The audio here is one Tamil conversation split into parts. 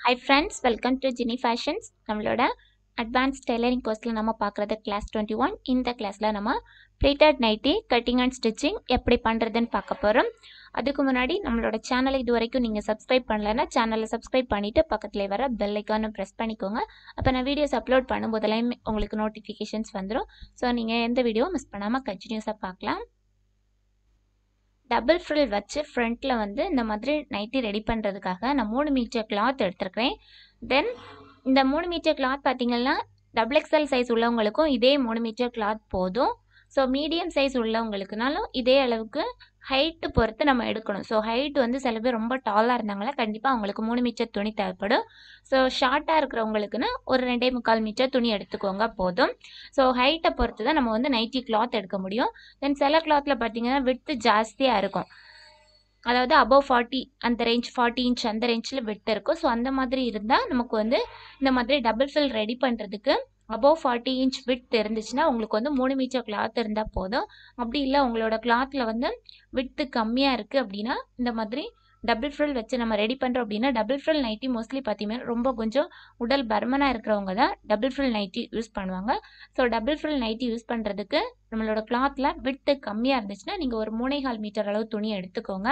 high friends welcome to Jini fashions நம்மளோட அட்வான்ஸ் டெய்லரிங் கோர்ஸில் நம்ம பார்க்குறது கிளாஸ் டுவெண்ட்டி ஒன் இந்த கிளாஸில் நம்ம pleated nighty cutting and stitching எப்படி பண்ணுறதுன்னு பார்க்க போகிறோம் அதுக்கு முன்னாடி நம்மளோட சேனலை இது வரைக்கும் நீங்கள் சப்ஸ்கிரைப் பண்ணலைன்னா சேனலை சப்ஸ்கிரைப் பண்ணிவிட்டு பக்கத்தில் வர பெல் ஐக்கானை ப்ரெஸ் பண்ணிக்கோங்க அப்போ நான் வீடியோஸ் அப்லோட் பண்ணும்போதெல்லாம் உங்களுக்கு நோட்டிஃபிகேஷன்ஸ் வந்துடும் ஸோ நீங்கள் எந்த வீடியோவும் மிஸ் பண்ணாமல் கண்டினியூஸாக பார்க்கலாம் டபுள் ஃப்ரில் வச்சு ஃப்ரண்ட்டில் வந்து இந்த மாதிரி நைட்டி ரெடி பண்ணுறதுக்காக நான் மூணு மீட்டர் கிளாத் எடுத்துருக்கிறேன் தென் இந்த மூணு மீட்டர் கிளாத் பார்த்தீங்கன்னா டபுள் எக்ஸ்எல் சைஸ் உள்ளவங்களுக்கும் இதே மூணு மீட்டர் கிளாத் போதும் ஸோ மீடியம் சைஸ் உள்ளவங்களுக்குனாலும் இதே அளவுக்கு ஹைட்டு பொறுத்து நம்ம எடுக்கணும் ஸோ ஹைட் வந்து சில பேர் ரொம்ப டாலாக இருந்தாங்கன்னா கண்டிப்பாக அவங்களுக்கு மூணு மீட்டர் துணி தேவைப்படும் ஸோ ஷார்ட்டாக இருக்கிறவங்களுக்குன்னா ஒரு ரெண்டே முக்கால் மீட்டர் துணி எடுத்துக்கோங்க போதும் ஸோ ஹைட்டை பொறுத்து தான் நம்ம வந்து நைட்டி கிளாத் எடுக்க முடியும் தென் சில கிளாத்தில் பார்த்தீங்கன்னா விட்டு ஜாஸ்தியாக இருக்கும் அதாவது அபவ் ஃபார்ட்டி அந்த ரேஞ்ச் ஃபார்ட்டி இன்ச் அந்த ரேஞ்சில் விட்டு இருக்கும் ஸோ அந்த மாதிரி இருந்தால் நமக்கு வந்து இந்த மாதிரி டபுள் ஃபில் ரெடி பண்ணுறதுக்கு அபவ் ஃபார்ட்டி இன்ச் விட் இருந்துச்சுன்னா உங்களுக்கு வந்து மூணு மீட்டர் கிளாத் இருந்தால் போதும் அப்படி இல்லை உங்களோட கிளாத்தில் வந்து விட்டு கம்மியாக இருக்குது அப்படின்னா இந்த மாதிரி டபுள் ஃப்ரில் வச்சு நம்ம ரெடி பண்ணுறோம் அப்படின்னா டபுள் ஃப்ரில் நைட்டி மோஸ்ட்லி பார்த்தீங்கன்னா ரொம்ப கொஞ்சம் உடல் பருமனாக இருக்கிறவங்க தான் டபுள் ஃப்ரில் நைட்டி யூஸ் பண்ணுவாங்க so double frill nighty use பண்ணுறதுக்கு நம்மளோட கிளாத்தில் விட்டு கம்மியாக இருந்துச்சுன்னா நீங்கள் ஒரு மூணேகால் மீட்டர் அளவு துணி எடுத்துக்கோங்க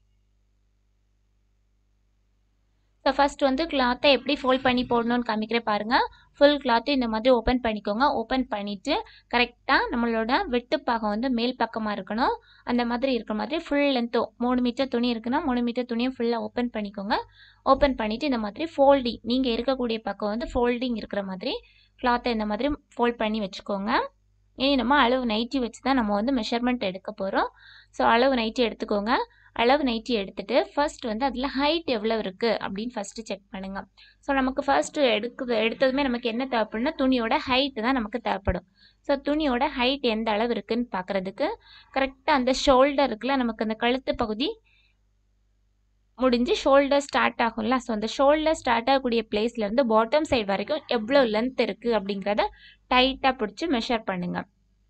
ஸோ ஃபஸ்ட் வந்து கிளாத்தை எப்படி ஃபோல்ட் பண்ணி போடணும்னு காமிக்கிறேன் பாருங்கள் ஃபுல் கிளாத்து இந்த மாதிரி ஓப்பன் பண்ணிக்கோங்க ஓப்பன் பண்ணிவிட்டு கரெக்டாக நம்மளோட வெட்டுப்பாகம் வந்து மேல் பக்கமாக இருக்கணும் அந்த மாதிரி இருக்கிற மாதிரி ஃபுல் லென்த்தோ மூணு மீட்டர் துணி இருக்குன்னா மூணு மீட்டர் துணியை ஃபுல்லாக ஓப்பன் பண்ணிக்கோங்க ஓப்பன் பண்ணிவிட்டு இந்த மாதிரி ஃபோல்டிங் நீங்கள் இருக்கக்கூடிய பக்கம் வந்து ஃபோல்டிங் இருக்கிற மாதிரி கிளாத்தை இந்த மாதிரி ஃபோல்ட் பண்ணி வச்சுக்கோங்க இனி நம்ம அளவு நைட்டி வச்சு தான் நம்ம வந்து மெஷர்மெண்ட் எடுக்க போகிறோம் ஸோ அளவு நைட்டி எடுத்துக்கோங்க அளவு நைட்டி எடுத்துகிட்டு ஃபர்ஸ்ட் வந்து அதில் ஹைட் எவ்வளோ இருக்குது அப்படின்னு ஃபஸ்ட்டு செக் பண்ணுங்கள் ஸோ நமக்கு ஃபர்ஸ்ட்டு எடுக்குது எடுத்ததுமே நமக்கு என்ன தேவைப்படும்னா துணியோட ஹைட்டு தான் நமக்கு தேவைப்படும் ஸோ துணியோட ஹைட் எந்த அளவு இருக்குதுன்னு பார்க்குறதுக்கு கரெக்டாக அந்த ஷோல்டர் இருக்குல்ல நமக்கு அந்த கழுத்து பகுதி முடிஞ்சு ஷோல்டர் ஸ்டார்ட் ஆகும்ல ஸோ அந்த ஷோல்டர் ஸ்டார்ட் ஆகக்கூடிய பிளேஸ்லேருந்து பாட்டம் சைடு வரைக்கும் எவ்வளோ லென்த் இருக்குது அப்படிங்கிறத டைட்டாக பிடிச்சி மெஷர் பண்ணுங்கள்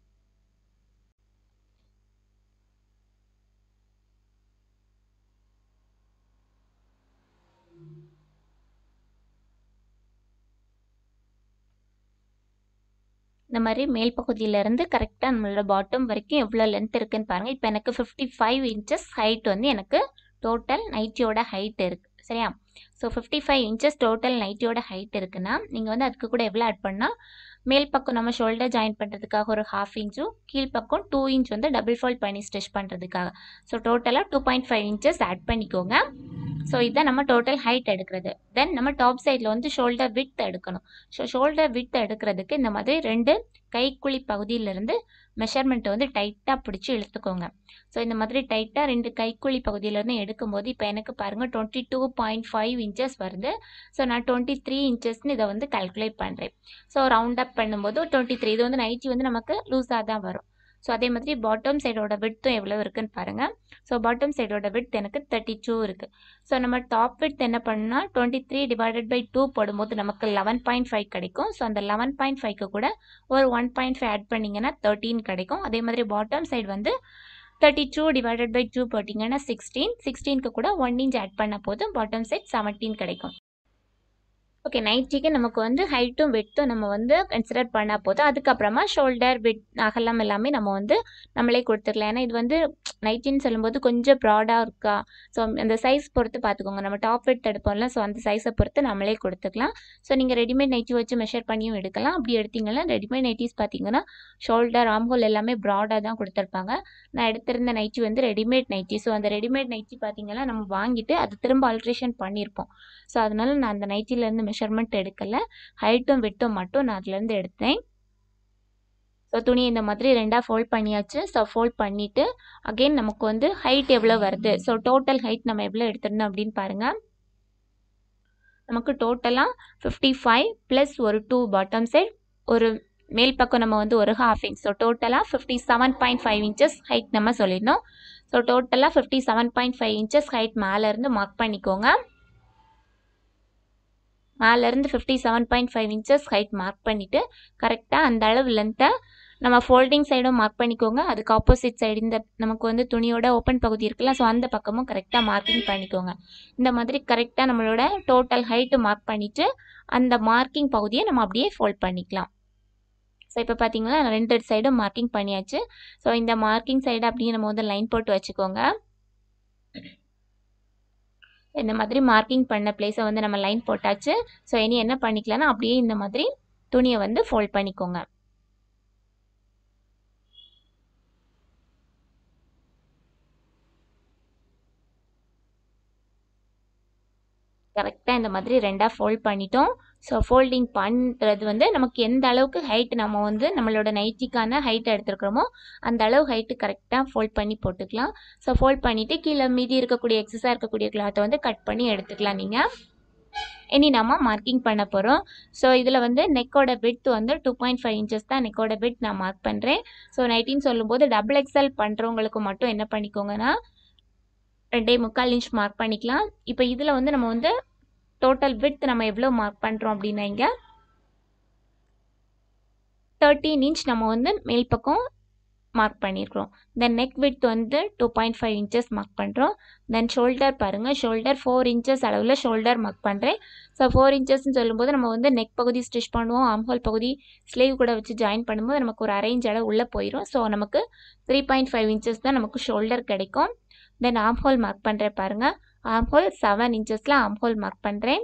இந்த மாதிரி மேல் பகுதியிலேருந்து கரெக்டாக நம்மளோட பாட்டம் வரைக்கும் எவ்வளோ லென்த் இருக்குன்னு பாருங்கள் இப்போ எனக்கு ஃபிஃப்டி ஃபைவ் இன்ச்சஸ் ஹைட் வந்து எனக்கு டோட்டல் நைட்டியோட ஹைட் இருக்குது சரியா so fifty five inches total நைட்டியோட ஹைட் இருக்குன்னா நீங்கள் வந்து அதுக்கு கூட எவ்வளோ ஆட் பண்ணால் மேல் பக்கம் நம்ம ஷோல்டர் ஜாயின் பண்ணுறதுக்காக ஒரு ஹாஃப் இன்ச்சும் கீழ்ப்பக்கம் டூ இன்ச் வந்து டபுள் ஃபோல்ட் பண்ணி ஸ்டிச் பண்ணுறதுக்காக ஸோ டோட்டலாக two point five inches add பண்ணிக்கோங்க ஸோ இதுதான் நம்ம டோட்டல் ஹைட் எடுக்கிறது தென் நம்ம டாப் சைடில் வந்து ஷோல்டர் வித் எடுக்கணும் ஸோ ஷோல்டர் வித் எடுக்கிறதுக்கு இந்த மாதிரி ரெண்டு கைக்குழி பகுதியிலேருந்து மெஷர்மெண்ட்டை வந்து டைட்டாக பிடிச்சி இழுத்துக்கோங்க ஸோ இந்த மாதிரி டைட்டாக ரெண்டு கைக்குழி பகுதியிலேருந்து எடுக்கும்போது இப்போ எனக்கு பாருங்கள் twenty two point five inches வருது ஸோ நான் டுவெண்ட்டி த்ரீ இன்ச்சஸ்னு இதை வந்து கால்குலேட் பண்ணுறேன் ஸோ ரவுண்ட் அப் பண்ணும்போது டுவெண்ட்டி த்ரீ இது வந்து நைட்டி வந்து நமக்கு லூஸாக தான் வரும் ஸோ அதே மாதிரி பாட்டம் சைடோட விட்த்தும் எவ்வளோ இருக்குன்னு பாருங்கள் ஸோ பாட்டம் சைடோட விட்த் எனக்கு தேர்ட்டி டூ இருக்குது ஸோ நம்ம டாப் விட்த் என்ன பண்ணால் twenty three divided by two போடும்போது நமக்கு லெவன் பாயிண்ட் ஃபைவ் கிடைக்கும் ஸோ அந்த லெவன் பாயிண்ட் ஃபைவ்க்கு கூட ஒரு ஒன் பாயிண்ட் ஃபைவ் ஆட் பண்ணிங்கன்னா தேர்ட்டின் கிடைக்கும் அதே மாதிரி பாட்டம் சைடு வந்து thirty two divided by two போட்டிங்கன்னா சிக்ஸ்டீன் சிக்ஸ்டீனுக்கு கூட ஒன் இன்ச் ஆட் பண்ண போதும் பாட்டம் சைட் செவன்டீன் கிடைக்கும் ஓகே நைட்டிக்கு நமக்கு வந்து ஹைட்டும் வெட்டும் நம்ம வந்து கன்சிடர் பண்ணால் போதும் அதுக்கப்புறமா ஷோல்டர் வெட் அகலம் எல்லாமே நம்ம வந்து நம்மளே கொடுத்துக்கலாம் ஏன்னா இது வந்து நைட்டின்னு சொல்லும்போது கொஞ்சம் ப்ராடாக இருக்கா ஸோ அந்த சைஸ் பொறுத்து பார்த்துக்கோங்க நம்ம டாப் வெட் எடுப்போம்ல ஸோ அந்த சைஸை பொறுத்து நம்மளே கொடுத்துக்கலாம் ஸோ நீங்கள் ரெடிமேட் நைட்டி வச்சு மெஷர் பண்ணியும் எடுக்கலாம் அப்படி எடுத்தீங்கன்னா ரெடிமேட் நைட்டிஸ் பார்த்தீங்கன்னா ஷோல்டர் ஆம்ஹோல் எல்லாமே ப்ராடாக தான் கொடுத்துருப்பாங்க நான் எடுத்திருந்த நைட்டி வந்து ரெடிமேட் நைட்டி ஸோ அந்த ரெடிமேட் நைட்டி பார்த்தீங்கன்னா நம்ம வாங்கிட்டு அது திரும்ப ஆல்ட்ரேஷன் பண்ணியிருப்போம் ஸோ அதனால நான் அந்த நைட்டிலேருந்து மெஷர்மெண்ட் எடுக்கலை ஹைட்டும் விட்டும் மட்டும் நான் அதுலேருந்து எடுத்தேன் ஸோ துணி இந்த மாதிரி ரெண்டாக ஃபோல்ட் பண்ணியாச்சு ஸோ ஃபோல்ட் பண்ணிவிட்டு அகெயின் நமக்கு வந்து ஹைட் எவ்வளோ வருது ஸோ டோட்டல் ஹைட் நம்ம எவ்வளோ எடுத்துருந்தோம் அப்படின்னு பாருங்கள் நமக்கு டோட்டலாக ஃபிஃப்டி ஃபைவ் ப்ளஸ் ஒரு டூ பாட்டம் சைட் ஒரு மேல் பக்கம் நம்ம வந்து ஒரு ஹாஃப் இன்ச் ஸோ டோட்டலாக fifty seven point five inches height நம்ம சொல்லியிருந்தோம் ஸோ டோட்டலாக fifty seven point five inches height மேலேருந்து மார்க் பண்ணிக்கோங்க மேலேருந்து fifty seven point five inches height mark பண்ணிவிட்டு கரெக்டாக அந்த அளவு லென்த்தை நம்ம ஃபோல்டிங் சைடும் மார்க் பண்ணிக்கோங்க அதுக்கு ஆப்போசிட் சைடு இந்த நமக்கு வந்து துணியோட ஓப்பன் பகுதி இருக்குல்ல ஸோ அந்த பக்கமும் கரெக்டாக மார்க்கிங் பண்ணிக்கோங்க இந்த மாதிரி கரெக்டாக நம்மளோட டோட்டல் ஹைட்டு மார்க் பண்ணிவிட்டு அந்த மார்க்கிங் பகுதியை நம்ம அப்படியே ஃபோல்ட் பண்ணிக்கலாம் ஸோ இப்போ பார்த்தீங்கன்னா ரெண்டு சைடும் மார்க்கிங் பண்ணியாச்சு ஸோ இந்த மார்க்கிங் சைடு அப்படியே நம்ம வந்து லைன் போட்டு வச்சுக்கோங்க இந்த மாதிரி மார்க்கிங் பண்ண பிளேஸை வந்து நம்ம லைன் போட்டாச்சு ஸோ இனி என்ன பண்ணிக்கலாம்னா அப்படியே இந்த மாதிரி துணியை வந்து ஃபோல்ட் பண்ணிக்கோங்க கரெக்டாக இந்த மாதிரி ரெண்டாக ஃபோல்ட் பண்ணிட்டோம் ஸோ ஃபோல்டிங் பண்ணுறது வந்து நமக்கு எந்த அளவுக்கு ஹைட் நம்ம வந்து நம்மளோட நைட்டிக்கான ஹைட் எடுத்துருக்கிறோமோ அந்த அளவு ஹைட்டு கரெக்டாக ஃபோல்ட் பண்ணி போட்டுக்கலாம் ஸோ ஃபோல்ட் பண்ணிவிட்டு கீழே மீதி இருக்கக்கூடிய எக்ஸஸாக இருக்கக்கூடிய கிளாத்தை வந்து கட் பண்ணி எடுத்துக்கலாம் நீங்கள் இனி நம்ம மார்க்கிங் பண்ண போகிறோம் ஸோ இதில் வந்து நெக்கோட பிட் வந்து டூ பாயிண்ட் ஃபைவ் இன்ச்சஸ் தான் நெக்கோட பிட் நான் மார்க் பண்ணுறேன் ஸோ நைட்டின்னு சொல்லும்போது டபுள் எக்ஸல் பண்ணுறவங்களுக்கு மட்டும் என்ன பண்ணிக்கோங்கன்னா ரெண்டே முக்கால் இன்ச் மார்க் பண்ணிக்கலாம் இப்போ இதில் வந்து நம்ம வந்து டோட்டல் வித் நம்ம எவ்வளோ மார்க் பண்ணுறோம் அப்படின்னா இங்கே தேர்ட்டீன் இன்ச் நம்ம வந்து மேல் பக்கம் மார்க் பண்ணியிருக்கிறோம் தென் நெக் வித் வந்து two point five inches mark பண்ணுறோம் தென் ஷோல்டர் பாருங்கள் ஷோல்டர் ஃபோர் இன்ச்சஸ் அளவில் ஷோல்டர் மார்க் பண்ணுறேன் ஸோ ஃபோர் இன்ச்சஸ்ன்னு சொல்லும்போது நம்ம வந்து நெக் பகுதி ஸ்டிச் பண்ணுவோம் ஆம்ஹோல் பகுதி ஸ்லீவ் கூட வச்சு ஜாயின் பண்ணும்போது நமக்கு ஒரு அரேஞ்ச் அளவு உள்ளே போயிடும் ஸோ நமக்கு த்ரீ பாயிண்ட் ஃபைவ் இன்ச்சஸ் தான் நமக்கு ஷோல்டர் கிடைக்கும் தென் ஆம் ஹோல் மார்க் பண்ணுறேன் பாருங்கள் ஆம் ஹோல் செவன் இன்ச்சஸில் ஆம் ஹோல் மார்க் பண்ணுறேன்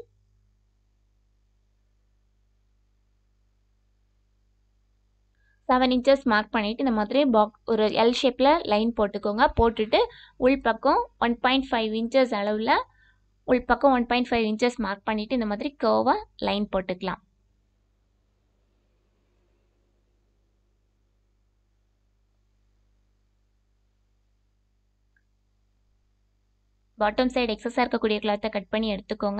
செவன் இன்ச்சஸ் மார்க் பண்ணிவிட்டு இந்த மாதிரி பாக் ஒரு எல் ஷேப்பில் லைன் போட்டுக்கோங்க போட்டுட்டு உள் பக்கம் ஒன் பாயிண்ட் ஃபைவ் இன்ச்சஸ் அளவில் உள் பக்கம் one point five inches mark பண்ணிவிட்டு இந்த மாதிரி கர்வாக லைன் போட்டுக்கலாம் பாட்டம் சைடு எக்ஸஸாக இருக்கக்கூடிய கிளாத்தை கட் பண்ணி எடுத்துக்கோங்க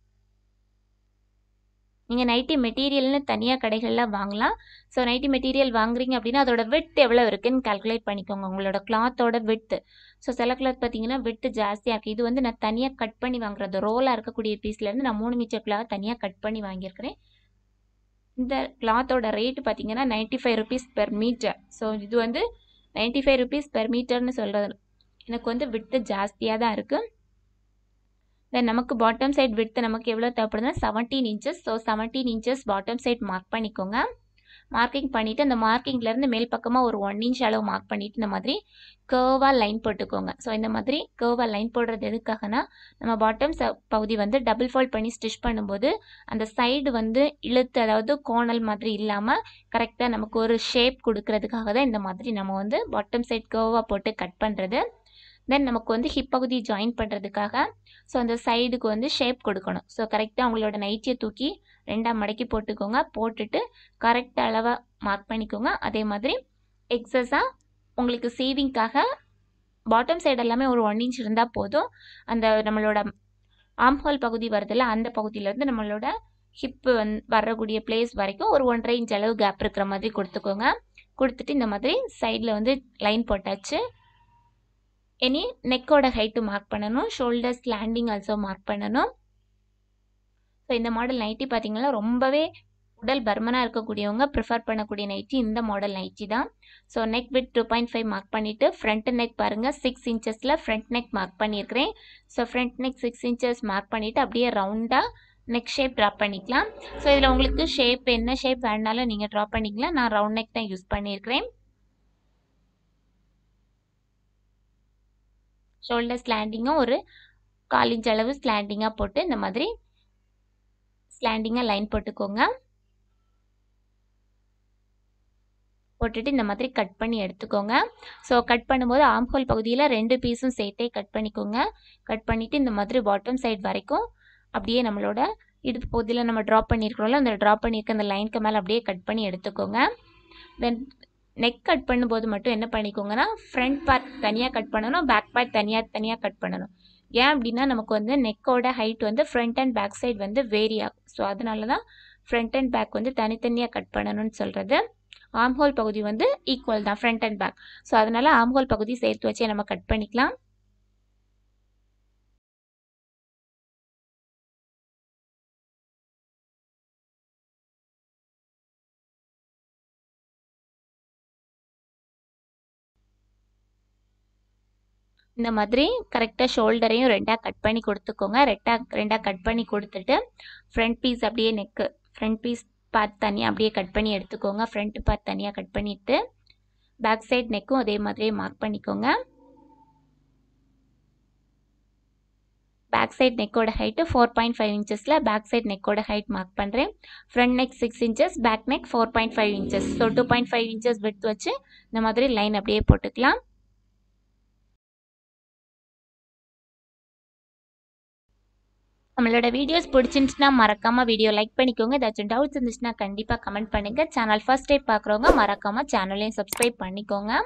நீங்கள் நைட்டி மெட்டீரியல்னு தனியாக கடைகளில் வாங்கலாம் ஸோ நைட்டி மெட்டீரியல் வாங்குறீங்க அப்படின்னா அதோட விட் எவ்வளோ இருக்குன்னு கால்குலேட் பண்ணிக்கோங்க உங்களோட கிளாத்தோட விட்டு ஸோ சில கிளாத் பார்த்தீங்கன்னா விட்டு ஜாஸ்தியாக இருக்குது இது வந்து நான் தனியாக கட் பண்ணி வாங்குறது ரோலாக இருக்கக்கூடிய பீஸ்லேருந்து நான் மூணு மீட்டர் கிளாத் தனியாக கட் பண்ணி வாங்கியிருக்கிறேன் இந்த கிளாத்தோட ரேட்டு பார்த்தீங்கன்னா ninety five rupees per metre so இது வந்து நைன்ட்டி ஃபைவ் ருபீஸ் பெர் மீட்டர்னு சொல்கிறது எனக்கு வந்து விட்டு ஜாஸ்தியாக தான் இருக்குது தென் நமக்கு பாட்டம் சைட் விட்டு நமக்கு எவ்வளோ தேவைப்படுதுன்னா seventeen inches so seventeen inches bottom side mark பண்ணிக்கோங்க மார்க்கிங் பண்ணிவிட்டு அந்த மார்க்கிங்லேருந்து மேல் பக்கமாக ஒரு ஒன் இன்ச் அளவு மார்க் பண்ணிவிட்டு இந்த மாதிரி கேர்வாக லைன் போட்டுக்கோங்க ஸோ இந்த மாதிரி கேர்வாக லைன் போடுறது எதுக்காகனா நம்ம பாட்டம் ச பகுதி வந்து டபுள் ஃபோல்ட் பண்ணி ஸ்டிச் பண்ணும்போது அந்த சைடு வந்து இழுத்து அதாவது கோணல் மாதிரி இல்லாமல் கரெக்டாக நமக்கு ஒரு ஷேப் கொடுக்கறதுக்காக தான் இந்த மாதிரி நம்ம வந்து பாட்டம் சைட் கேர்வாக போட்டு கட் பண்ணுறது தென் நமக்கு வந்து ஹிப் பகுதி ஜாயின் பண்ணுறதுக்காக ஸோ அந்த சைடுக்கு வந்து ஷேப் கொடுக்கணும் ஸோ கரெக்டாக உங்களோட நைட்டியை தூக்கி ரெண்டாக மடக்கி போட்டுக்கோங்க போட்டுட்டு கரெக்ட் அளவாக மார்க் பண்ணிக்கோங்க அதே மாதிரி எக்ஸஸாக உங்களுக்கு சேவிங்க்காக பாட்டம் சைடு எல்லாமே ஒரு ஒன் இன்ச் இருந்தால் போதும் அந்த நம்மளோட ஆம்ஹோல் பகுதி வருதுல்ல அந்த பகுதியிலேருந்து நம்மளோட ஹிப்பு வந் வரக்கூடிய பிளேஸ் வரைக்கும் ஒரு ஒன்றரை இன்ச் அளவு கேப் இருக்கிற மாதிரி கொடுத்துக்கோங்க கொடுத்துட்டு இந்த மாதிரி சைடில் வந்து லைன் போட்டாச்சு இனி நெக்கோட ஹைட்டு மார்க் பண்ணணும் ஷோல்டர்ஸ் லேண்டிங் ஆல்சோ மார்க் பண்ணணும் ஸோ இந்த மாடல் நைட்டி பார்த்தீங்கன்னா ரொம்பவே உடல் பர்மனாக இருக்கக்கூடியவங்க ப்ரிஃபர் பண்ணக்கூடிய நைட்டி இந்த மாடல் நைட்டி தான் so neck width two point five mark பண்ணிவிட்டு ஃப்ரண்ட் நெக் பாருங்கள் சிக்ஸ் இன்ச்சஸில் ஃப்ரண்ட் நெக் மார்க் பண்ணியிருக்கிறேன் so front neck six inches mark பண்ணிவிட்டு அப்படியே ரவுண்டாக நெக் ஷேப் ட்ரா பண்ணிக்கலாம் ஸோ இதில் உங்களுக்கு ஷேப் என்ன ஷேப் வேணாலும் நீங்கள் ட்ரா பண்ணிக்கலாம் நான் ரவுண்ட் நெக் தான் யூஸ் பண்ணியிருக்கிறேன் ஷோல்டர் ஸ்லாண்டிங்காக ஒரு கால் இன்ச் அளவு ஸ்லாண்டிங்காக போட்டு இந்த மாதிரி ஸ்லாண்டிங்காக லைன் போட்டுக்கோங்க போட்டுட்டு இந்த மாதிரி கட் பண்ணி எடுத்துக்கோங்க ஸோ கட் பண்ணும்போது ஆம்ஹோல் பகுதியில் ரெண்டு பீஸும் சேர்த்தே கட் பண்ணிக்கோங்க கட் பண்ணிவிட்டு இந்த மாதிரி பாட்டம் சைடு வரைக்கும் அப்படியே நம்மளோட இடுப்பு பகுதியில் நம்ம ட்ராப் பண்ணியிருக்கிறோம்ல அந்த ட்ராப் பண்ணியிருக்க அந்த லைனுக்கு மேலே அப்படியே கட் பண்ணி எடுத்துக்கோங்க தென் நெக் கட் பண்ணும்போது மட்டும் என்ன பண்ணிக்கோங்கன்னா ஃப்ரண்ட் பார்ட் தனியாக கட் பண்ணணும் பேக் பார்ட் தனியாக தனியாக கட் பண்ணணும் ஏன் அப்படின்னா நமக்கு வந்து நெக்கோட ஹைட் வந்து ஃப்ரண்ட் அண்ட் பேக் சைடு வந்து வேரி ஆகும் ஸோ அதனால தான் ஃப்ரண்ட் அண்ட் பேக் வந்து தனித்தனியாக கட் பண்ணணும்னு சொல்கிறது ஆம்ஹோல் பகுதி வந்து ஈக்குவல் தான் ஃப்ரண்ட் அண்ட் பேக் ஸோ அதனால் ஆம்ஹோல் பகுதி சேர்த்து வச்சே நம்ம கட் பண்ணிக்கலாம் இந்த மாதிரி கரெக்டாக ஷோல்டரையும் ரெண்டாக கட் பண்ணி கொடுத்துக்கோங்க ரெட்டாக ரெண்டாக கட் பண்ணி கொடுத்துட்டு ஃப்ரண்ட் பீஸ் அப்படியே நெக்கு ஃப்ரண்ட் பீஸ் பார்ட் தனியாக அப்படியே கட் பண்ணி எடுத்துக்கோங்க ஃப்ரண்ட் பார்ட் தனியாக கட் பண்ணிவிட்டு பேக் சைட் நெக்கும் அதே மாதிரியே மார்க் பண்ணிக்கோங்க பேக் சைட் நெக்கோட ஹைட்டு ஃபோர் பாயிண்ட் ஃபைவ் இன்ச்சஸில் பேக் சைட் நெக்கோட ஹைட் மார்க் பண்ணுறேன் front neck six inches back neck four point five inches so two point five inches விட்டு வச்சு இந்த மாதிரி லைன் அப்படியே போட்டுக்கலாம் நம்மளோட வீடியோஸ் பிடிச்சிருந்துச்சுன்னா மறக்காமல் வீடியோ லைக் பண்ணிக்கோங்க ஏதாச்சும் டவுட்ஸ் இருந்துச்சுன்னா கண்டிப்பாக கமெண்ட் பண்ணுங்கள் சேனல் ஃபர்ஸ்ட் டைம் பார்க்குறவங்க மறக்காமல் சேனலையும் சப்ஸ்கிரைப் பண்ணிக்கோங்க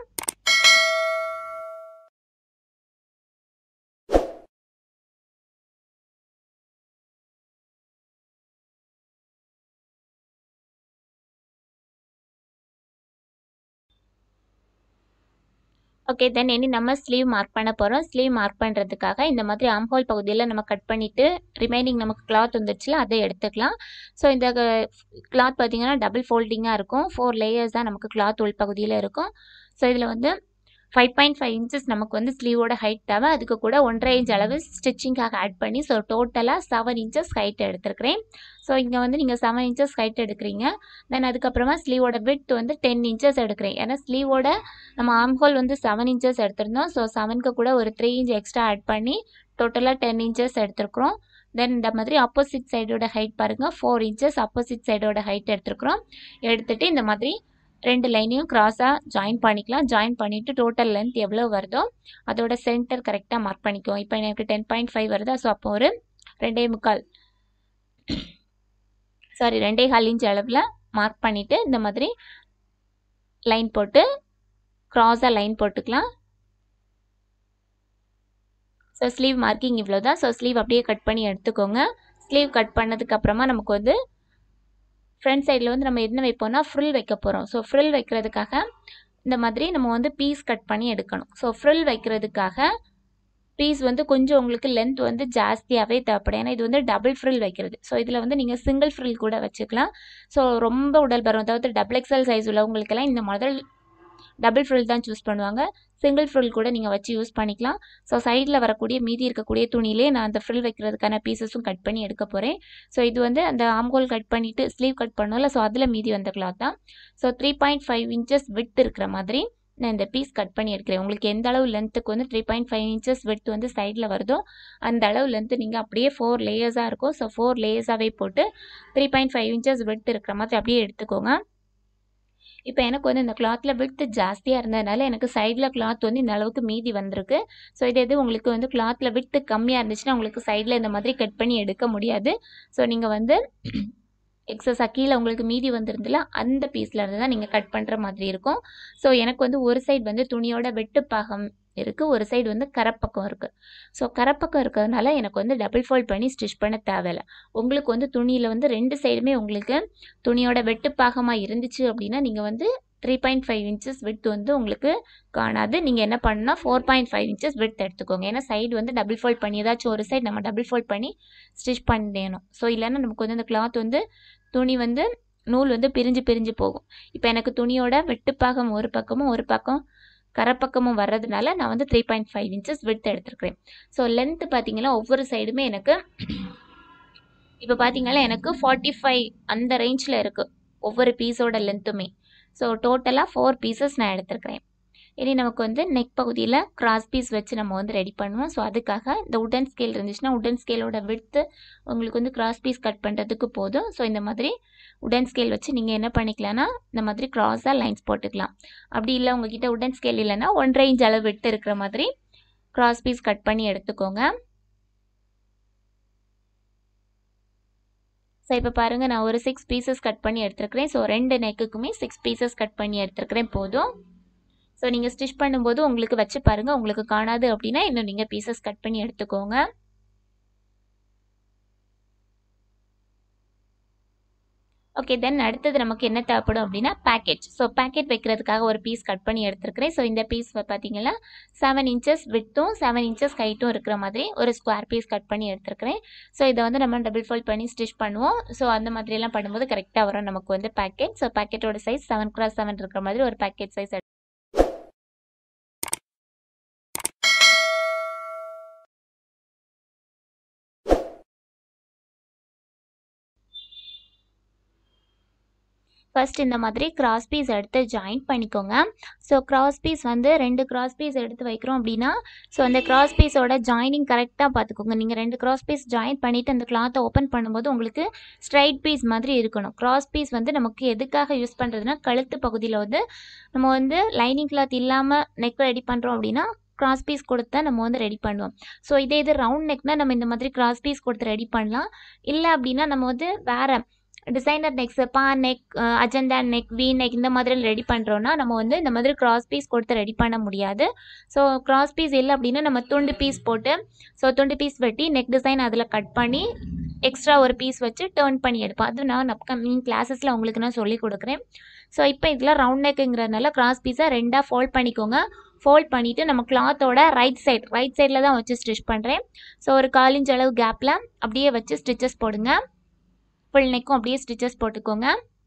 ஓகே தென் இனி நம்ம ஸ்லீவ் மார்க் பண்ண போகிறோம் ஸ்லீவ் மார்க் பண்ணுறதுக்காக இந்த மாதிரி ஆம்ஹோல் பகுதியில் நம்ம கட் பண்ணிவிட்டு ரிமைனிங் நமக்கு கிளாத் வந்துச்சுல அதை எடுத்துக்கலாம் ஸோ இந்த கிளாத் பார்த்திங்கன்னா டபுள் ஃபோல்டிங்காக இருக்கும் ஃபோர் லேயர்ஸ் தான் நமக்கு கிளாத் உள் பகுதியில் இருக்கும் ஸோ இதில் வந்து ஃபைவ் பாயிண்ட் ஃபைவ் இன்ச்சஸ் நமக்கு வந்து ஸ்லீவோட ஹைட் தேவை அதுக்கு கூட ஒன்றரை இன்ச் அளவு ஸ்டிச்சிங்காக ஆட் பண்ணி ஸோ டோட்டலாக செவன் இன்ச்சஸ் ஹைட் எடுத்துருக்கிறேன் ஸோ இங்கே வந்து நீங்கள் செவன் இன்ச்சஸ் ஹைட் எடுக்கிறீங்க தென் அதுக்கப்புறமா ஸ்லீவோட விட் வந்து டென் இன்ச்சஸ் எடுக்கிறேன் ஏன்னா ஸ்லீவோட நம்ம ஆம்ஹோல் வந்து செவன் இன்ச்சஸ் எடுத்திருந்தோம் ஸோ செவனுக்கு கூட ஒரு த்ரீ இன்ச் எக்ஸ்ட்ரா ஆட் பண்ணி டோட்டலாக டென் இன்ச்சஸ் எடுத்துருக்குறோம் தென் இந்த மாதிரி ஆப்போசிட் சைடோட ஹைட் பாருங்கள் ஃபோர் இன்ச்சஸ் ஆப்போசிட் சைடோட ஹைட் எடுத்துருக்குறோம் எடுத்துகிட்டு இந்த மாதிரி ரெண்டு லைனையும் க்ராஸாக ஜாயின் பண்ணிக்கலாம் ஜாயின் பண்ணிவிட்டு டோட்டல் லென்த் எவ்வளோ வருதோ அதோட சென்டர் கரெக்டாக மார்க் பண்ணிக்குவோம் இப்போ எனக்கு டென் பாயிண்ட் ஃபைவ் வருதா ஸோ அப்போ ஒரு ரெண்டே முக்கால் சாரி ரெண்டே கால் இன்ச் அளவில் மார்க் பண்ணிவிட்டு இந்த மாதிரி லைன் போட்டு க்ராஸாக லைன் போட்டுக்கலாம் ஸோ ஸ்லீவ் மார்க்கிங் இவ்வளோ தான் ஸோ ஸ்லீவ் அப்படியே கட் பண்ணி எடுத்துக்கோங்க ஸ்லீவ் கட் பண்ணதுக்கப்புறமா நமக்கு வந்து ஃப்ரண்ட் சைடில் வந்து நம்ம என்ன வைப்போம்னா ஃப்ரில் வைக்க போகிறோம் ஸோ ஃப்ரில் வைக்கிறதுக்காக இந்த மாதிரி நம்ம வந்து பீஸ் கட் பண்ணி எடுக்கணும் ஸோ ஃப்ரில் வைக்கிறதுக்காக பீஸ் வந்து கொஞ்சம் உங்களுக்கு லென்த் வந்து ஜாஸ்தியாகவே தேவைப்படும் ஏன்னா இது வந்து டபுள் ஃப்ரில் வைக்கிறது ஸோ இதில் வந்து நீங்கள் சிங்கிள் ஃப்ரில் கூட வச்சுக்கலாம் ஸோ ரொம்ப உடல் பருவம் அதாவது டபுள் எக்ஸல் சைஸ் உள்ளவங்களுக்கெல்லாம் இந்த முதல் டபுள் ஃப்ரில் தான் சூஸ் பண்ணுவாங்க சிங்கிள் ஃப்ரில் கூட நீங்கள் வச்சு யூஸ் பண்ணிக்கலாம் ஸோ சைடில் வரக்கூடிய மீதி இருக்கக்கூடிய துணியிலே நான் அந்த ஃப்ரில் வைக்கிறதுக்கான பீசஸும் கட் பண்ணி எடுக்க போகிறேன் ஸோ இது வந்து அந்த ஆம்கோல் கட் பண்ணிவிட்டு ஸ்லீவ் கட் பண்ணோம்ல ஸோ அதில் மீதி வந்த கிளாத் தான் so three point five inches width இருக்கிற மாதிரி நான் இந்த பீஸ் கட் பண்ணி எடுக்கிறேன் உங்களுக்கு எந்த அளவு லென்த்துக்கு வந்து த்ரீ பாயிண்ட் ஃபைவ் இன்ச்சஸ் விட் வந்து சைடில் வருதோ அந்த அளவு லென்த்து நீங்கள் அப்படியே ஃபோர் லேயர்ஸாக இருக்கும் ஸோ ஃபோர் லேயர்ஸாகவே போட்டு three point five inches width இருக்கிற மாதிரி அப்படியே எடுத்துக்கோங்க இப்போ எனக்கு வந்து இந்த கிளாத்தில் விட்டு ஜாஸ்தியாக இருந்ததுனால எனக்கு சைடில் கிளாத் வந்து இந்த அளவுக்கு மீதி வந்திருக்கு ஸோ இது எது உங்களுக்கு வந்து கிளாத்தில் விட்டு கம்மியாக இருந்துச்சுன்னா உங்களுக்கு சைடில் இந்த மாதிரி கட் பண்ணி எடுக்க முடியாது ஸோ நீங்கள் வந்து எக்ஸஸாக கீழே உங்களுக்கு மீதி வந்திருந்துல அந்த பீஸில் இருந்து தான் நீங்கள் கட் பண்ணுற மாதிரி இருக்கும் ஸோ எனக்கு வந்து ஒரு சைடு வந்து துணியோட வெட்டு பாகம் இருக்குது ஒரு சைடு வந்து கரப்பக்கம் இருக்குது ஸோ கரப்பக்கம் இருக்கிறதுனால எனக்கு வந்து டபுள் ஃபோல்ட் பண்ணி ஸ்டிச் பண்ண தேவையில்லை உங்களுக்கு வந்து துணியில் வந்து ரெண்டு சைடுமே உங்களுக்கு துணியோட வெட்டு பாகமாக இருந்துச்சு அப்படின்னா நீங்கள் வந்து த்ரீ பாயிண்ட் ஃபைவ் இன்ச்சஸ் விட் வந்து உங்களுக்கு காணாது நீங்கள் என்ன பண்ணணும்னா ஃபோர் பாயிண்ட் ஃபைவ் இன்ச்சஸ் விட் எடுத்துக்கோங்க ஏன்னா சைடு வந்து டபுள் ஃபோல்ட் பண்ணி ஏதாச்சும் ஒரு சைடு நம்ம டபுள் ஃபோல்ட் பண்ணி ஸ்டிச் பண்ணிடணும் ஸோ இல்லைன்னா நமக்கு வந்து அந்த கிளாத் வந்து துணி வந்து நூல் வந்து பிரிஞ்சு பிரிஞ்சு போகும் இப்போ எனக்கு துணியோட வெட்டுப்பாகம் ஒரு பக்கமும் ஒரு பக்கம் கரப்பக்கமும் வர்றதுனால நான் வந்து த்ரீ பாயிண்ட் ஃபைவ் இன்ச்சஸ் விட்டு எடுத்துருக்கிறேன் ஸோ லென்த்து பார்த்தீங்கன்னா ஒவ்வொரு சைடுமே எனக்கு இப்போ பார்த்தீங்கன்னா எனக்கு ஃபார்ட்டி ஃபைவ் அந்த ரேஞ்சில் இருக்குது ஒவ்வொரு பீஸோட லென்த்துமே ஸோ டோட்டலாக ஃபோர் பீசஸ் நான் எடுத்துருக்கிறேன் இனி நமக்கு வந்து நெக் பகுதியில் கிராஸ் பீஸ் வச்சு நம்ம வந்து ரெடி பண்ணுவோம் ஸோ அதுக்காக இந்த உடன் ஸ்கேல் இருந்துச்சுன்னா உடன் ஸ்கேலோட விடுத்து உங்களுக்கு வந்து கிராஸ் பீஸ் கட் பண்ணுறதுக்கு போதும் ஸோ இந்த மாதிரி உடன் ஸ்கேல் வச்சு நீங்கள் என்ன பண்ணிக்கலாம்னா இந்த மாதிரி க்ராஸாக லைன்ஸ் போட்டுக்கலாம் அப்படி இல்லை உங்ககிட்ட உடன் ஸ்கேல் இல்லைன்னா ஒன்றரை இன்ச் அளவு விட்டு இருக்கிற மாதிரி கிராஸ் பீஸ் கட் பண்ணி எடுத்துக்கோங்க ஸோ இப்போ பாருங்கள் நான் ஒரு சிக்ஸ் பீசஸ் கட் பண்ணி எடுத்துருக்கிறேன் ஸோ ரெண்டு நெக்குக்குமே சிக்ஸ் பீசஸ் கட் பண்ணி எடுத்துருக்கிறேன் போதும் ஸோ நீங்கள் ஸ்டிச் பண்ணும்போது உங்களுக்கு வச்சு பாருங்கள் உங்களுக்கு காணாது அப்படின்னா இன்னும் நீங்கள் பீசஸ் கட் பண்ணி எடுத்துக்கோங்க ஓகே தென் அடுத்தது நமக்கு என்ன தேவைப்படும் அப்படின்னா பேக்கெட் ஸோ பேக்கெட் வைக்கிறதுக்காக ஒரு பீஸ் கட் பண்ணி எடுத்துருக்கிறேன் ஸோ இந்த பீஸ் பார்த்தீங்கன்னா செவன் இன்ச்சஸ் வித்தும் செவன் இன்ச்சஸ் ஹைட்டும் இருக்கிற மாதிரி ஒரு ஸ்கொயர் பீஸ் கட் பண்ணி எடுத்துருக்கிறேன் ஸோ இதை வந்து நம்ம டபுள் ஃபோல்ட் பண்ணி ஸ்டிச் பண்ணுவோம் ஸோ அந்த மாதிரியெல்லாம் பண்ணும்போது கரெக்டாக வரும் நமக்கு வந்து பேக்கெட் ஸோ பேக்கெட்டோட சைஸ் செவன் கிராஸ் செவன் இருக்கிற மாதிரி ஒரு பேக்கெட் சைஸ் ஃபர்ஸ்ட் இந்த மாதிரி கிராஸ் பீஸ் எடுத்து ஜாயின் பண்ணிக்கோங்க ஸோ கிராஸ் பீஸ் வந்து ரெண்டு கிராஸ் பீஸ் எடுத்து வைக்கிறோம் அப்படின்னா ஸோ அந்த கிராஸ் பீஸோட ஜாயினிங் கரெக்டாக பார்த்துக்கோங்க நீங்கள் ரெண்டு கிராஸ் பீஸ் ஜாயின் பண்ணிவிட்டு அந்த கிளாத்தை ஓப்பன் பண்ணும்போது உங்களுக்கு ஸ்ட்ரைட் பீஸ் மாதிரி இருக்கணும் கிராஸ் பீஸ் வந்து நமக்கு எதுக்காக யூஸ் பண்ணுறதுனா கழுத்து பகுதியில் வந்து நம்ம வந்து லைனிங் கிளாத் இல்லாமல் நெக் ரெடி பண்ணுறோம் அப்படின்னா கிராஸ் பீஸ் கொடுத்தா நம்ம வந்து ரெடி பண்ணுவோம் ஸோ இதே இது ரவுண்ட் நெக்னா நம்ம இந்த மாதிரி கிராஸ் பீஸ் கொடுத்து ரெடி பண்ணலாம் இல்லை அப்படின்னா நம்ம வந்து வேறு டிசைனர் நெக்ஸ் பா neck Ajanta neck V neck இந்த மாதிரி ரெடி பண்ணுறோன்னா நம்ம வந்து இந்த மாதிரி கிராஸ் பீஸ் கொடுத்து ரெடி பண்ண முடியாது ஸோ கிராஸ் பீஸ் இல்லை அப்படின்னா நம்ம துண்டு பீஸ் போட்டு ஸோ துண்டு பீஸ் வெட்டி நெக் டிசைன் அதில் கட் பண்ணி எக்ஸ்ட்ரா ஒரு பீஸ் வச்சு டேர்ன் பண்ணி எடுப்போம் அது நான் அப்கமிங் கிளாஸஸில் உங்களுக்கு நான் சொல்லி கொடுக்குறேன் ஸோ இப்போ இதில் ரவுண்ட் நெக்குங்கிறதுனால கிராஸ் பீஸை ரெண்டாக ஃபோல்ட் பண்ணிக்கோங்க ஃபோல்ட் பண்ணிவிட்டு நம்ம கிளாத்தோட ரைட் சைட் ரைட் சைடில் தான் வச்சு ஸ்டிச் பண்ணுறேன் ஸோ ஒரு காலிஞ்ச் அளவு கேப்பில் அப்படியே வச்சு ஸ்டிச்சஸ் போடுங்க ஃபுல் நெக்கும் அப்படியே ஸ்டிச்சஸ் போட்டுக்கோங்க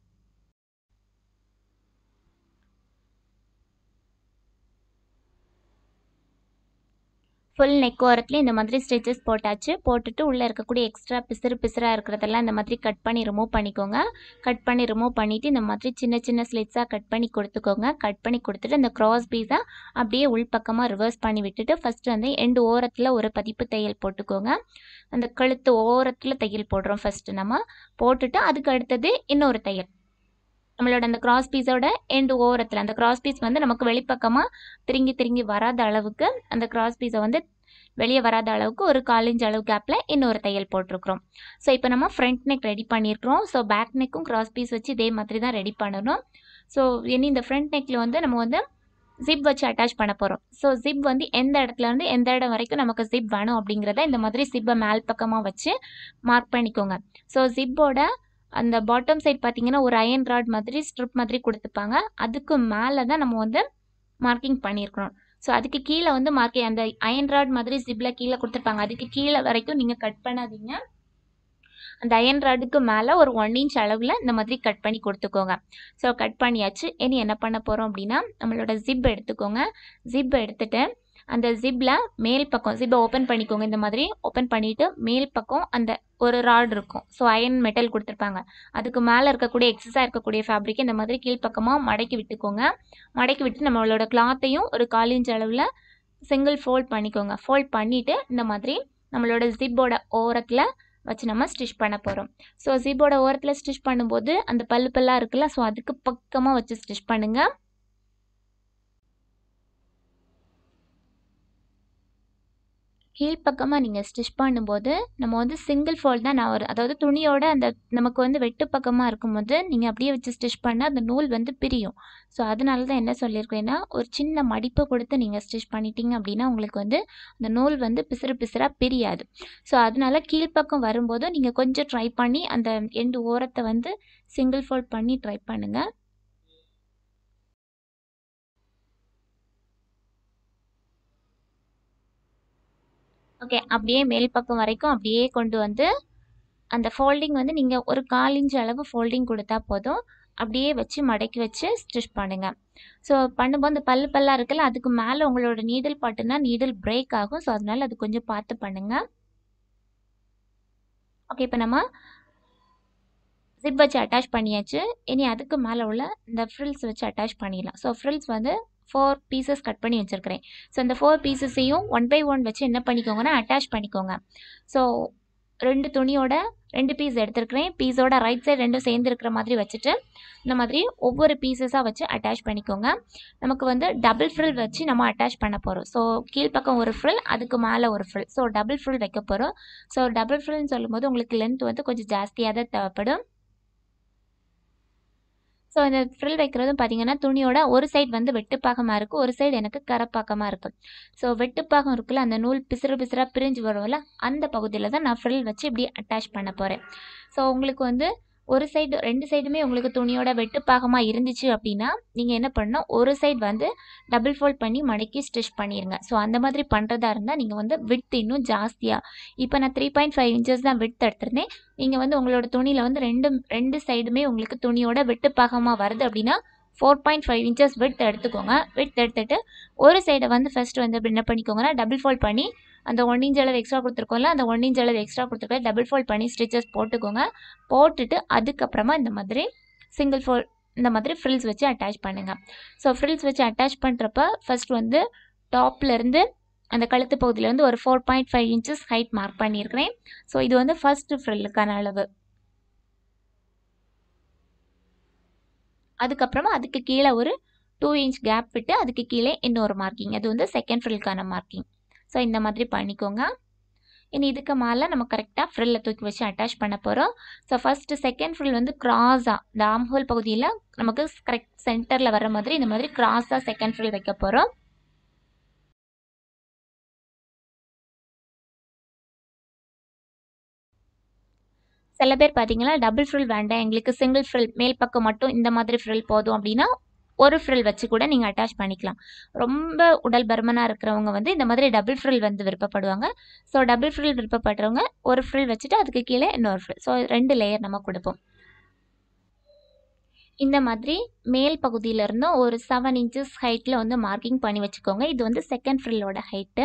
ஃபுல் நெக் ஓரத்துலேயும் இந்த மாதிரி ஸ்டிச்சஸ் போட்டாச்சு போட்டுட்டு உள்ளே இருக்கக்கூடிய எக்ஸ்ட்ரா பிசுறு பிசுறாக இருக்கிறதெல்லாம் இந்த மாதிரி கட் பண்ணி ரிமூவ் பண்ணிக்கோங்க கட் பண்ணி ரிமூவ் பண்ணிவிட்டு இந்த மாதிரி சின்ன சின்ன ஸ்லிட்ஸாக கட் பண்ணி கொடுத்துக்கோங்க கட் பண்ணி கொடுத்துட்டு இந்த க்ராஸ் பீஸை அப்படியே உள்பக்கமாக ரிவர்ஸ் பண்ணி விட்டுட்டு ஃபஸ்ட்டு வந்து எண்டு ஓரத்தில் ஒரு பதிப்பு தையல் போட்டுக்கோங்க அந்த கழுத்து ஓரத்தில் தையல் போடுறோம் ஃபஸ்ட்டு நம்ம போட்டுட்டு அதுக்கு அடுத்தது இன்னொரு தையல் நம்மளோட அந்த கிராஸ் பீஸோட எண்டு ஓரத்தில் அந்த கிராஸ் பீஸ் வந்து நமக்கு வெளிப்பக்கமாக திருங்கி திருங்கி வராத அளவுக்கு அந்த கிராஸ் பீஸை வந்து வெளியே வராத அளவுக்கு ஒரு காலிஞ்ச் அளவு கேப்பில் இன்னொரு தையல் போட்டிருக்கிறோம் ஸோ இப்போ நம்ம ஃப்ரண்ட் நெக் ரெடி பண்ணியிருக்கிறோம் ஸோ பேக் நெக்கும் கிராஸ் பீஸ் வச்சு இதே மாதிரி தான் ரெடி பண்ணணும் ஸோ இனி இந்த ஃப்ரண்ட் நெக்கில் வந்து நம்ம வந்து ஜிப் வச்சு அட்டாச் பண்ண போகிறோம் ஸோ ஜிப் வந்து எந்த இடத்துல இருந்து எந்த இடம் வரைக்கும் நமக்கு ஜிப் வேணும் அப்படிங்கிறத இந்த மாதிரி ஜிப்பை மேல் பக்கமாக வச்சு மார்க் பண்ணிக்கோங்க ஸோ ஜிப்போட அந்த பாட்டம் சைட் பார்த்தீங்கன்னா ஒரு அயன் ராட் மாதிரி ஸ்ட்ரிப் மாதிரி கொடுத்துப்பாங்க அதுக்கு மேலே தான் நம்ம வந்து மார்க்கிங் பண்ணியிருக்கணும் ஸோ அதுக்கு கீழே வந்து மார்க்கிங் அந்த அயன் ராட் மாதிரி ஜிப்பில் கீழே கொடுத்துருப்பாங்க அதுக்கு கீழே வரைக்கும் நீங்கள் கட் பண்ணாதீங்க அந்த அயன் ராடுக்கு மேலே ஒரு ஒன் இன்ச் அளவில் இந்த மாதிரி கட் பண்ணி கொடுத்துக்கோங்க ஸோ கட் பண்ணியாச்சு இனி என்ன பண்ண போகிறோம் அப்படின்னா நம்மளோட ஜிப் எடுத்துக்கோங்க ஜிப் எடுத்துகிட்டு அந்த ஜிப்பில் மேல் பக்கம் ஜிப்பை ஓப்பன் பண்ணிக்கோங்க இந்த மாதிரி ஓப்பன் பண்ணிவிட்டு மேல் பக்கம் அந்த ஒரு ராட் இருக்கும் ஸோ அயன் மெட்டல் கொடுத்துருப்பாங்க அதுக்கு மேலே இருக்கக்கூடிய எக்ஸஸாக இருக்கக்கூடிய ஃபேப்ரிக் இந்த மாதிரி கீழ்ப்பக்கமாக மடக்கி விட்டுக்கோங்க மடக்கி விட்டு நம்மளோட கிளாத்தையும் ஒரு காலிஞ்ச் அளவில் சிங்கிள் ஃபோல்ட் பண்ணிக்கோங்க ஃபோல்ட் பண்ணிவிட்டு இந்த மாதிரி நம்மளோட ஜிப்போட ஓரத்தில் வச்சு நம்ம ஸ்டிச் பண்ண போகிறோம் ஸோ ஜிப்போட ஓரத்தில் ஸ்டிச் பண்ணும்போது அந்த பல்லு பல்லாக இருக்குல்ல ஸோ அதுக்கு பக்கமாக வச்சு ஸ்டிச் பண்ணுங்கள் கீழ்ப்பக்கமாக நீங்கள் ஸ்டிச் பண்ணும்போது நம்ம வந்து சிங்கிள் ஃபோல்ட் தான் நான் ஒரு அதாவது துணியோட அந்த நமக்கு வந்து வெட்டு பக்கமாக இருக்கும்போது நீங்கள் அப்படியே வச்சு ஸ்டிச் பண்ணால் அந்த நூல் வந்து பிரியும் ஸோ அதனால தான் என்ன சொல்லியிருக்கேன்னா ஒரு சின்ன மடிப்பு கொடுத்து நீங்கள் ஸ்டிச் பண்ணிட்டீங்க அப்படின்னா உங்களுக்கு வந்து அந்த நூல் வந்து பிசுறு பிசுறாக பிரியாது ஸோ அதனால கீழ்ப்பக்கம் வரும்போது நீங்கள் கொஞ்சம் ட்ரை பண்ணி அந்த எண்டு ஓரத்தை வந்து சிங்கிள் ஃபோல்ட் பண்ணி ட்ரை பண்ணுங்கள் ஓகே அப்படியே மேல் பக்கம் வரைக்கும் அப்படியே கொண்டு வந்து அந்த ஃபோல்டிங் வந்து நீங்கள் ஒரு கால் இன்ச் அளவு ஃபோல்டிங் கொடுத்தா போதும் அப்படியே வச்சு மடக்கி வச்சு ஸ்டிச் பண்ணுங்கள் ஸோ பண்ணும்போது அந்த பல்லு பல்லாக இருக்குல்ல அதுக்கு மேலே உங்களோட நீடில் பாட்டுனா நீடில் பிரேக் ஆகும் ஸோ அதனால அது கொஞ்சம் பார்த்து பண்ணுங்கள் ஓகே இப்போ நம்ம ஜிப் வச்சு அட்டாச் பண்ணியாச்சு இனி அதுக்கு மேலே உள்ள இந்த ஃப்ரில்ஸ் வச்சு அட்டாச் பண்ணிடலாம் ஸோ ஃப்ரில்ஸ் வந்து ஃபோர் பீசஸ் கட் பண்ணி வச்சுருக்கிறேன் ஸோ அந்த ஃபோர் பீசஸையும் ஒன் பை ஒன் வச்சு என்ன பண்ணிக்கோங்கன்னா அட்டாச் பண்ணிக்கோங்க ஸோ ரெண்டு துணியோட ரெண்டு பீஸ் எடுத்துருக்கிறேன் பீஸோட ரைட் சைடு ரெண்டும் சேர்ந்து இருக்கிற மாதிரி வச்சுட்டு இந்த மாதிரி ஒவ்வொரு பீசஸாக வச்சு அட்டாச் பண்ணிக்கோங்க நமக்கு வந்து டபுள் ஃப்ரில் வச்சு நம்ம அட்டாச் பண்ண போகிறோம் ஸோ கீழ்ப்பக்கம் ஒரு ஃப்ரில் அதுக்கு மேலே ஒரு ஃப்ரில் ஸோ டபுள் ஃப்ரில் வைக்க போகிறோம் ஸோ டபுள் ஃப்ரில்னு சொல்லும்போது உங்களுக்கு லென்த் வந்து கொஞ்சம் ஜாஸ்தியாக தான் தேவைப்படும் ஸோ இந்த ஃப்ரில் வைக்கிறதும் பார்த்தீங்கன்னா துணியோட ஒரு சைடு வந்து வெட்டுப்பாகமாக இருக்கும் ஒரு சைடு எனக்கு கரப்பாக்கமாக இருக்கும் ஸோ வெட்டுப்பாகம் இருக்குல்ல அந்த நூல் பிசுறு பிசுறாக பிரிஞ்சு வரும்ல அந்த பகுதியில் தான் நான் ஃப்ரில் வச்சு இப்படி அட்டாச் பண்ண போகிறேன் ஸோ உங்களுக்கு வந்து ஒரு சைடு ரெண்டு சைடுமே உங்களுக்கு துணியோட வெட்டுப்பாகமாக இருந்துச்சு அப்படின்னா நீங்கள் என்ன பண்ணணும் ஒரு சைடு வந்து டபுள் ஃபோல்ட் பண்ணி மடக்கி ஸ்டிச் பண்ணிடுங்க ஸோ அந்த மாதிரி பண்ணுறதா இருந்தால் நீங்கள் வந்து விட்த் இன்னும் ஜாஸ்தியாக இப்போ நான் த்ரீ பாயிண்ட் ஃபைவ் இன்ச்சஸ் தான் விட்த் எடுத்திருந்தேன் நீங்கள் வந்து உங்களோட துணியில் வந்து ரெண்டு ரெண்டு சைடுமே உங்களுக்கு துணியோட வெட்டுப்பாகமாக வருது அப்படின்னா four point five inches width எடுத்துக்கோங்க விட்த் எடுத்துகிட்டு ஒரு சைடை வந்து ஃபஸ்ட்டு வந்து என்ன பண்ணிக்கோங்கன்னா டபுள் ஃபோல்ட் பண்ணி அந்த ஒன் இன்ச் அளவு எக்ஸ்ட்ரா கொடுத்துருக்கோம்ல அந்த ஒன் இன்ச் அளவு எக்ஸ்ட்ரா கொடுத்துருக்கோம் டபுள் ஃபோல்ட் பண்ணி ஸ்டிச்சஸ் போட்டுக்கோங்க போட்டுட்டு அதுக்கப்புறமா இந்த மாதிரி சிங்கிள் ஃபோல்ட் இந்த மாதிரி ஃப்ரில்ஸ் வச்சு அட்டாச் பண்ணுங்கள் ஸோ ஃப்ரில்ஸ் வச்சு அட்டாச் பண்ணுறப்ப ஃபர்ஸ்ட் வந்து டாப்லேருந்து அந்த கழுத்து பகுதியிலேருந்து ஒரு four point five inches height mark பண்ணியிருக்கிறேன் ஸோ இது வந்து ஃபர்ஸ்ட் ஃப்ரில்லுக்கான அளவு அதுக்கப்புறமா அதுக்கு கீழே ஒரு டூ இன்ச் கேப் விட்டு அதுக்கு கீழே இன்னொரு மார்க்கிங் அது வந்து செகண்ட் ஃப்ரில்க்கான மார்க்கிங் ஸோ இந்த மாதிரி பண்ணிக்கோங்க இனி இதுக்கு மேலே நம்ம கரெக்டாக ஃப்ரில்லை தூக்கி வச்சு அட்டாச் பண்ண போகிறோம் ஸோ ஃபஸ்ட்டு செகண்ட் ஃப்ரில் வந்து க்ராஸாக இந்த ஆம்ஹோல் பகுதியில் நமக்கு கரெக்ட் சென்டரில் வர மாதிரி இந்த மாதிரி க்ராஸாக செகண்ட் ஃப்ரில் வைக்க போகிறோம் சில பேர் பார்த்தீங்கன்னா டபுள் ஃப்ரில் வேண்டாம் எங்களுக்கு சிங்கிள் ஃப்ரில் மேல் பக்கம் மட்டும் இந்த மாதிரி ஃப்ரில் போதும் அப்படின்னா ஒரு ஃப்ரில் வச்சு கூட நீங்கள் அட்டாச் பண்ணிக்கலாம் ரொம்ப உடல் பருமனாக இருக்கிறவங்க வந்து இந்த மாதிரி டபுள் ஃப்ரில் வந்து விருப்பப்படுவாங்க ஸோ டபுள் ஃப்ரில் விருப்பப்படுறவங்க ஒரு ஃப்ரில் வச்சுட்டு அதுக்கு கீழே இன்னொரு ஃப்ரில் ஸோ ரெண்டு லேயர் நம்ம கொடுப்போம் இந்த மாதிரி மேல் பகுதியிலேருந்தும் ஒரு செவன் இன்ச்சஸ் ஹைட்டில் வந்து மார்க்கிங் பண்ணி வச்சுக்கோங்க இது வந்து செகண்ட் ஃப்ரில்லோட ஹைட்டு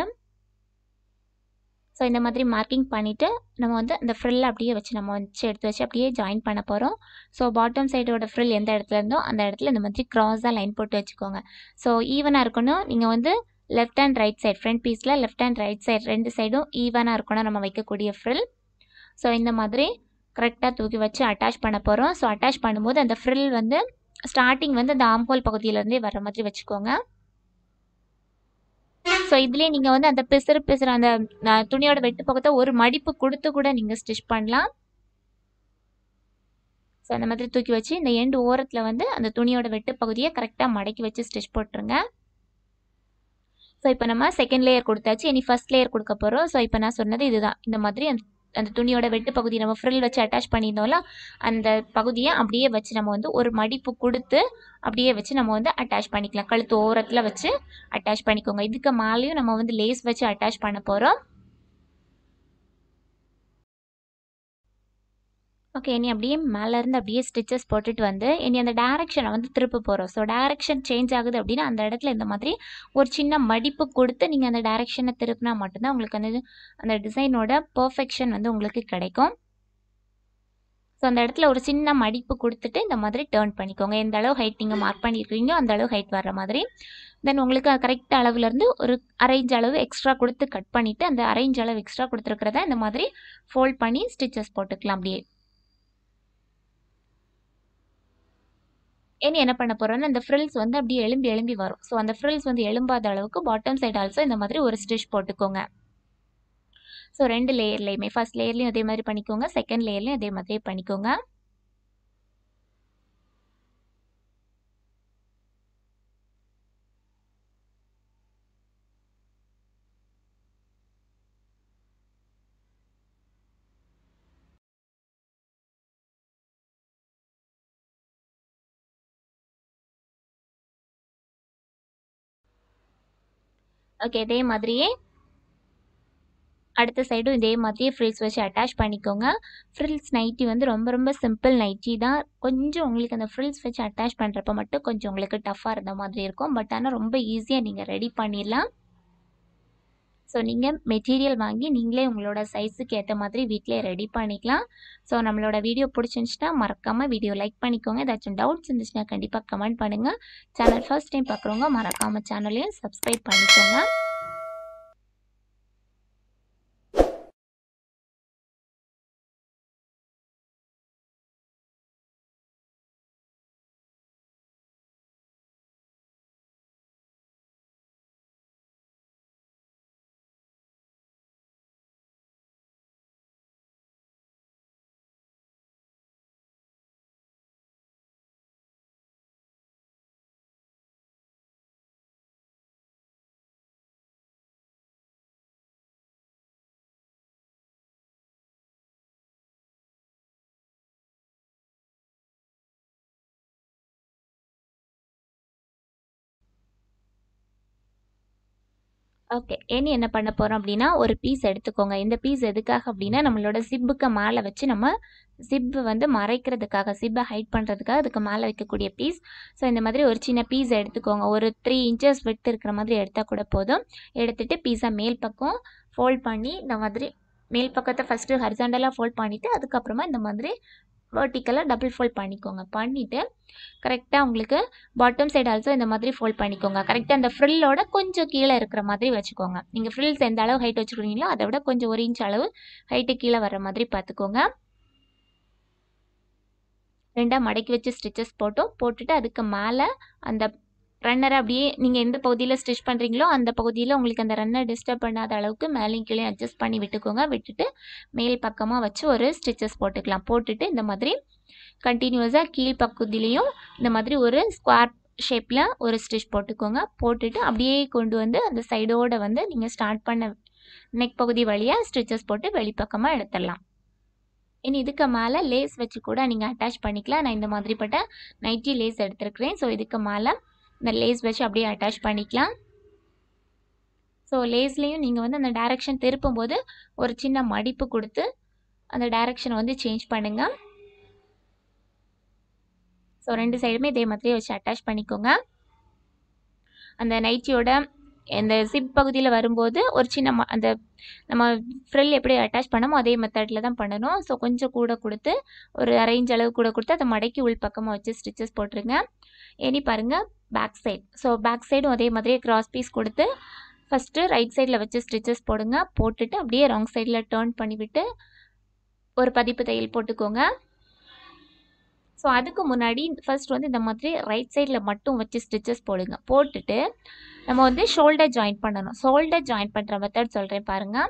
ஸோ இந்த மாதிரி மார்க்கிங் பண்ணிவிட்டு நம்ம வந்து அந்த ஃப்ரில் அப்படியே வச்சு நம்ம வச்சு எடுத்து வச்சு அப்படியே ஜாயின் பண்ண போகிறோம் ஸோ பாட்டம் சைடோட ஃப்ரில் எந்த இடத்துல இருந்தோ அந்த இடத்துல இந்த மாதிரி க்ராஸாக லைன் போட்டு வச்சுக்கோங்க ஸோ ஈவனாக இருக்கணும் நீங்கள் வந்து left and right side front பீஸில் லெஃப்ட் அண்ட் ரைட் சைட் ரெண்டு சைடும் ஈவனாக இருக்கணும் நம்ம வைக்கக்கூடிய ஃப்ரில் ஸோ இந்த மாதிரி கரெக்டாக தூக்கி வச்சு அட்டாச் பண்ண போகிறோம் ஸோ அட்டாச் பண்ணும்போது அந்த ஃப்ரில் வந்து ஸ்டார்டிங் வந்து அந்த ஆம்ஹோல் பகுதியிலேருந்தே வர மாதிரி வச்சுக்கோங்க ஸோ இதுலேயே நீங்கள் வந்து அந்த பிசுறு பிசுறு அந்த துணியோட வெட்டு பக்கத்தை ஒரு மடிப்பு கொடுத்து கூட நீங்கள் ஸ்டிச் பண்ணலாம் ஸோ அந்த மாதிரி தூக்கி வச்சு இந்த எண்டு ஓரத்தில் வந்து அந்த துணியோட வெட்டு பகுதியை கரெக்டாக மடக்கி வச்சு ஸ்டிச் போட்டுருங்க ஸோ இப்போ நம்ம செகண்ட் லேயர் கொடுத்தாச்சு இனி ஃபஸ்ட் லேயர் கொடுக்க போகிறோம் ஸோ இப்போ நான் சொன்னது இதுதான் இந்த மாதிரி அந்த அந்த துணியோட வெட்டு பகுதி நம்ம ஃப்ரில் வச்சு அட்டாச் பண்ணியிருந்தோம்ல அந்த பகுதியை அப்படியே வச்சு நம்ம வந்து ஒரு மடிப்பு கொடுத்து அப்படியே வச்சு நம்ம வந்து அட்டாச் பண்ணிக்கலாம் கழுத்து ஓரத்தில் வச்சு அட்டாச் பண்ணிக்கோங்க இதுக்கு மேலேயும் நம்ம வந்து லேஸ் வச்சு அட்டாச் பண்ண போகிறோம் ஓகே இனி அப்படியே மேலேருந்து அப்படியே ஸ்டிச்சஸ் போட்டுட்டு வந்து இனி அந்த டேரெக்ஷனை வந்து திருப்ப போகிறோம் ஸோ டேரெக்ஷன் சேஞ்ச் ஆகுது அப்படின்னா அந்த இடத்துல இந்த மாதிரி ஒரு சின்ன மடிப்பு கொடுத்து நீங்கள் அந்த டேரெக்ஷனை திருப்பினா மட்டும்தான் உங்களுக்கு அந்த அந்த டிசைனோட பர்ஃபெக்ஷன் வந்து உங்களுக்கு கிடைக்கும் ஸோ அந்த இடத்துல ஒரு சின்ன மடிப்பு கொடுத்துட்டு இந்த மாதிரி டேர்ன் பண்ணிக்கோங்க எந்த அளவு ஹைட் நீங்கள் மார்க் பண்ணியிருக்கீங்களோ அந்த அளவு ஹைட் வர மாதிரி தென் உங்களுக்கு கரெக்ட் அளவுலேருந்து ஒரு அரேஞ்ச் அளவு எக்ஸ்ட்ரா கொடுத்து கட் பண்ணிவிட்டு அந்த அரேஞ்ச் அளவு எக்ஸ்ட்ரா கொடுத்துருக்கிறத இந்த மாதிரி ஃபோல்ட் பண்ணி ஸ்டிச்சஸ் போட்டுக்கலாம் அப்படியே இனி என்ன பண்ண போகிறோன்னா இந்த ஃப்ரில்ஸ் வந்து அப்படியே எலும்பி எலும்பி வரும் ஸோ அந்த ஃப்ரில்ஸ் வந்து எலும்பாத அளவுக்கு பாட்டம் சைடு ஆல்சோ இந்த மாதிரி ஒரு ஸ்டிச் போட்டுக்கோங்க ஸோ ரெண்டு லேயர்லேயுமே ஃபர்ஸ்ட் லேயர்லையும் அதே மாதிரி பண்ணிக்கோங்க செகண்ட் லேயர்லையும் அதே மாதிரி பண்ணிக்கோங்க ஓகே இதே மாதிரியே அடுத்த சைடும் இதே மாதிரியே ஃப்ரில்ஸ் வச்சு அட்டாச் பண்ணிக்கோங்க ஃப்ரில்ஸ் நைட்டி வந்து ரொம்ப ரொம்ப சிம்பிள் நைட்டி தான் கொஞ்சம் உங்களுக்கு அந்த ஃப்ரில்ஸ் வச்சு அட்டாச் பண்ணுறப்ப மட்டும் கொஞ்சம் உங்களுக்கு டஃப்பாக இருந்த மாதிரி இருக்கும் பட் ஆனால் ரொம்ப ஈஸியாக நீங்கள் ரெடி பண்ணிடலாம் ஸோ நீங்கள் மெட்டீரியல் வாங்கி நீங்களே உங்களோட சைஸுக்கு ஏற்ற மாதிரி வீட்டிலே ரெடி பண்ணிக்கலாம் ஸோ நம்மளோட வீடியோ பிடிச்சிருந்துச்சுன்னா மறக்காமல் வீடியோ லைக் பண்ணிக்கோங்க ஏதாச்சும் டவுட்ஸ் இருந்துச்சுன்னா கண்டிப்பாக கமெண்ட் பண்ணுங்கள் சேனல் ஃபர்ஸ்ட் டைம் பார்க்குறவங்க மறக்காமல் சேனலையும் சப்ஸ்கிரைப் பண்ணிக்கோங்க ஓகே இனி என்ன பண்ண போகிறோம் அப்படின்னா ஒரு பீஸ் எடுத்துக்கோங்க இந்த பீஸ் எதுக்காக அப்படின்னா நம்மளோட சிப்புக்கு மேலே வச்சு நம்ம சிப்பு வந்து மறைக்கிறதுக்காக சிப்பை ஹைட் பண்ணுறதுக்காக அதுக்கு மேலே வைக்கக்கூடிய பீஸ் ஸோ இந்த மாதிரி ஒரு சின்ன பீஸ் எடுத்துக்கோங்க ஒரு த்ரீ இன்ச்சஸ் விட்டு இருக்கிற மாதிரி எடுத்தால் கூட போதும் எடுத்துகிட்டு பீஸை மேல் பக்கம் ஃபோல்ட் பண்ணி இந்த மாதிரி மேல் பக்கத்தை ஃபஸ்ட்டு ஹரிசாண்டலாக ஃபோல்ட் பண்ணிவிட்டு அதுக்கப்புறமா இந்த மாதிரி வெர்டிக்கலாக டபுள் ஃபோல்ட் பண்ணிக்கோங்க பண்ணிவிட்டு கரெக்டாக உங்களுக்கு பாட்டம் சைடு ஆல்சோ இந்த மாதிரி ஃபோல்ட் பண்ணிக்கோங்க கரெக்டாக அந்த ஃப்ரில்லோட கொஞ்சம் கீழே இருக்கிற மாதிரி வச்சுக்கோங்க நீங்கள் ஃப்ரில்ஸ் எந்த அளவு ஹைட் வச்சுக்கிறீங்களோ அதை விட கொஞ்சம் ஒரு இன்ச் அளவு ஹைட்டு கீழே வர மாதிரி பார்த்துக்கோங்க ரெண்டாக மடக்கி வச்சு ஸ்டிச்சஸ் போட்டோம் போட்டுட்டு அதுக்கு மேலே அந்த ரன்னரை அப்படியே நீங்கள் எந்த பகுதியில் ஸ்டிச் பண்ணுறீங்களோ அந்த பகுதியில் உங்களுக்கு அந்த ரன்னர் டிஸ்டர்ப் பண்ணாத அளவுக்கு மேலேயும் கீழே அட்ஜஸ்ட் பண்ணி விட்டுக்கோங்க விட்டுட்டு மேல் பக்கமாக வச்சு ஒரு ஸ்டிச்சஸ் போட்டுக்கலாம் போட்டுட்டு இந்த மாதிரி கண்டினியூஸாக கீழ் பகுதியிலையும் இந்த மாதிரி ஒரு ஸ்கொயர் ஷேப்பில் ஒரு ஸ்டிச் போட்டுக்கோங்க போட்டுட்டு அப்படியே கொண்டு வந்து அந்த சைடோடு வந்து நீங்கள் ஸ்டார்ட் பண்ண நெக் பகுதி வழியாக ஸ்டிச்சஸ் போட்டு வெளிப்பக்கமாக எடுத்துடலாம் இனி இதுக்கு மேலே லேஸ் வச்சு கூட நீங்கள் அட்டாச் பண்ணிக்கலாம் நான் இந்த மாதிரிப்பட்ட நைட்டி லேஸ் எடுத்துருக்கிறேன் ஸோ இதுக்கு மேலே இந்த லேஸ் வச்சு அப்படியே அட்டாச் பண்ணிக்கலாம் ஸோ லேஸ்லேயும் நீங்கள் வந்து அந்த டைரக்ஷன் திருப்பும்போது ஒரு சின்ன மடிப்பு கொடுத்து அந்த டைரக்ஷனை வந்து சேஞ்ச் பண்ணுங்கள் ஸோ ரெண்டு சைடுமே இதே மாதிரி வச்சு அட்டாச் பண்ணிக்கோங்க அந்த நைட்டியோட இந்த சிப் பகுதியில் வரும்போது ஒரு சின்ன ம- அந்த நம்ம ஃப்ரில் எப்படி அட்டாச் பண்ணமோ அதே மெத்தடில் தான் பண்ணணும் ஸோ கொஞ்சம் கூட கொடுத்து ஒரு அரேஞ்ச் அளவு கூட கொடுத்து அதை மடக்கி உள் பக்கமாக வச்சு ஸ்டிச்சஸ் போட்டுருங்க இனி பாருங்கள் பேக் சைடு ஸோ பேக் சைடும் அதே மாதிரியே கிராஸ் பீஸ் கொடுத்து ஃபஸ்ட்டு ரைட் சைடில் வச்சு ஸ்டிச்சஸ் போடுங்க போட்டுட்டு அப்படியே ராங் சைடில் டேர்ன் பண்ணிவிட்டு ஒரு பதிப்பு தையல் போட்டுக்கோங்க ஸோ அதுக்கு முன்னாடி ஃபர்ஸ்ட் வந்து இந்த மாதிரி ரைட் சைடில் மட்டும் வச்சு ஸ்டிச்சஸ் போடுங்க போட்டுட்டு நம்ம வந்து ஷோல்டர் ஜாயின் பண்ணணும் ஷோல்டர் ஜாயின் பண்ணுற மெத்தட் சொல்கிறேன் பாருங்கள்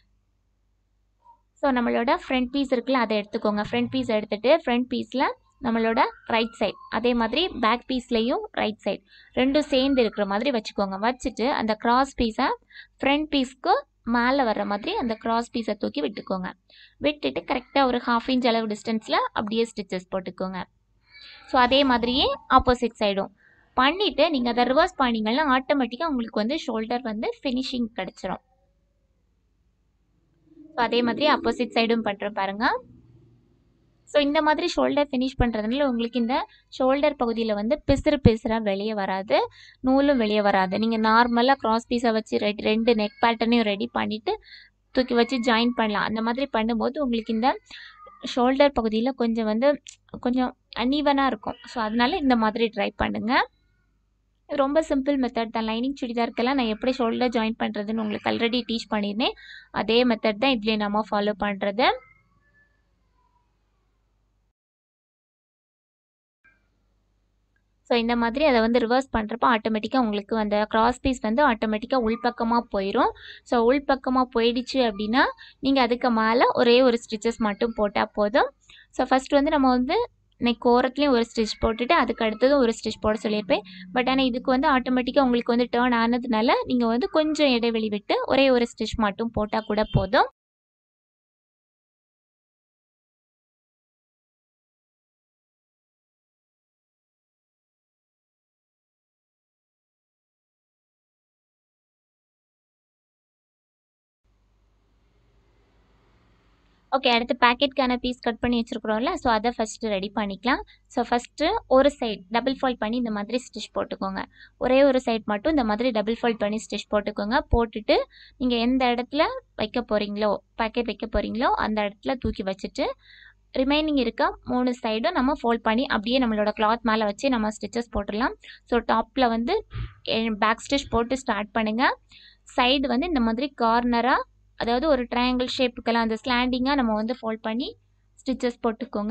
ஸோ நம்மளோட ஃப்ரண்ட் பீஸ் இருக்குல்ல அதை எடுத்துக்கோங்க ஃப்ரண்ட் பீஸ் எடுத்துகிட்டு ஃப்ரண்ட் பீஸில் நம்மளோட ரைட் சைட் அதே மாதிரி பேக் பீஸ்லேயும் ரைட் சைட் ரெண்டும் சேர்ந்து இருக்கிற மாதிரி வச்சுக்கோங்க வச்சுட்டு அந்த கிராஸ் பீஸை ஃப்ரண்ட் பீஸ்க்கு மேலே வர்ற மாதிரி அந்த கிராஸ் பீஸை தூக்கி விட்டுக்கோங்க விட்டுட்டு கரெக்டாக ஒரு ஹாஃப் இன்ச் அளவு டிஸ்டன்ஸில் அப்படியே ஸ்டிச்சஸ் போட்டுக்கோங்க ஸோ அதே மாதிரியே ஆப்போசிட் சைடும் பண்ணிவிட்டு நீங்கள் அதை ரிவர்ஸ் பண்ணிங்கன்னா ஆட்டோமேட்டிக்காக உங்களுக்கு வந்து ஷோல்டர் வந்து ஃபினிஷிங் கிடச்சிரும் ஸோ அதே மாதிரி ஆப்போசிட் சைடும் பண்ணுறோம் பாருங்கள் ஸோ இந்த மாதிரி ஷோல்டர் ஃபினிஷ் பண்ணுறதுனால உங்களுக்கு இந்த ஷோல்டர் பகுதியில் வந்து பிசுறு பிசுறாக வெளியே வராது நூலும் வெளியே வராது நீங்கள் நார்மலாக க்ராஸ் பீஸை வச்சு ரெடி ரெண்டு நெக் பேட்டர்னையும் ரெடி பண்ணிவிட்டு தூக்கி வச்சு ஜாயின் பண்ணலாம் அந்த மாதிரி பண்ணும்போது உங்களுக்கு இந்த ஷோல்டர் பகுதியில் கொஞ்சம் வந்து கொஞ்சம் அன்ஈவனாக இருக்கும் ஸோ அதனால இந்த மாதிரி ட்ரை பண்ணுங்கள் ரொம்ப சிம்பிள் மெத்தட் தான் லைனிங் சுடிதாருக்கெல்லாம் நான் எப்படி ஷோல்டர் ஜாயின் பண்ணுறதுன்னு உங்களுக்கு ஆல்ரெடி டீச் பண்ணியிருந்தேன் அதே மெத்தட் தான் இதுலேயே நம்ம ஃபாலோ பண்ணுறது ஸோ இந்த மாதிரி அதை வந்து ரிவர்ஸ் பண்ணுறப்போ ஆட்டோமேட்டிக்காக உங்களுக்கு அந்த கிராஸ் பீஸ் வந்து ஆட்டோமேட்டிக்காக உள்பக்கமாக போயிடும் ஸோ உள்பக்கமாக போயிடுச்சு அப்படின்னா நீங்கள் அதுக்கு மேலே ஒரே ஒரு ஸ்டிச்சஸ் மட்டும் போட்டால் போதும் ஸோ ஃபஸ்ட் வந்து நம்ம வந்து நெக் ஓரத்துலேயும் ஒரு ஸ்டிச் போட்டுட்டு அதுக்கு அடுத்தது ஒரு ஸ்டிச் போட சொல்லியிருப்பேன் பட் ஆனால் இதுக்கு வந்து ஆட்டோமேட்டிக்காக உங்களுக்கு வந்து டேர்ன் ஆனதுனால நீங்கள் வந்து கொஞ்சம் இடைவெளி விட்டு ஒரே ஒரு ஸ்டிச் மட்டும் போட்டால் கூட போதும் ஓகே அடுத்து பேக்கெட்கான பீஸ் கட் பண்ணி வச்சுருக்குறோம்ல ஸோ அதை ஃபஸ்ட்டு ரெடி பண்ணிக்கலாம் ஸோ ஃபஸ்ட்டு ஒரு சைட் டபுள் ஃபோல்ட் பண்ணி இந்த மாதிரி ஸ்டிச் போட்டுக்கோங்க ஒரே ஒரு சைட் மட்டும் இந்த மாதிரி டபுள் ஃபோல்ட் பண்ணி ஸ்டிச் போட்டுக்கோங்க போட்டுட்டு நீங்கள் எந்த இடத்துல வைக்க போகிறீங்களோ பேக்கெட் வைக்க போகிறீங்களோ அந்த இடத்துல தூக்கி வச்சுட்டு ரிமைனிங் இருக்க மூணு சைடும் நம்ம ஃபோல்ட் பண்ணி அப்படியே நம்மளோட கிளாத் மேலே வச்சு நம்ம ஸ்டிச்சஸ் போட்டுடலாம் ஸோ டாப்பில் வந்து பேக் ஸ்டிச் போட்டு ஸ்டார்ட் பண்ணுங்கள் சைடு வந்து இந்த மாதிரி கார்னராக அதாவது ஒரு ட்ரையாங்கிள் ஷேப்புக்கெல்லாம் அந்த ஸ்லாண்டிங்காக நம்ம வந்து ஃபோல்ட் பண்ணி ஸ்டிச்சஸ் போட்டுக்கோங்க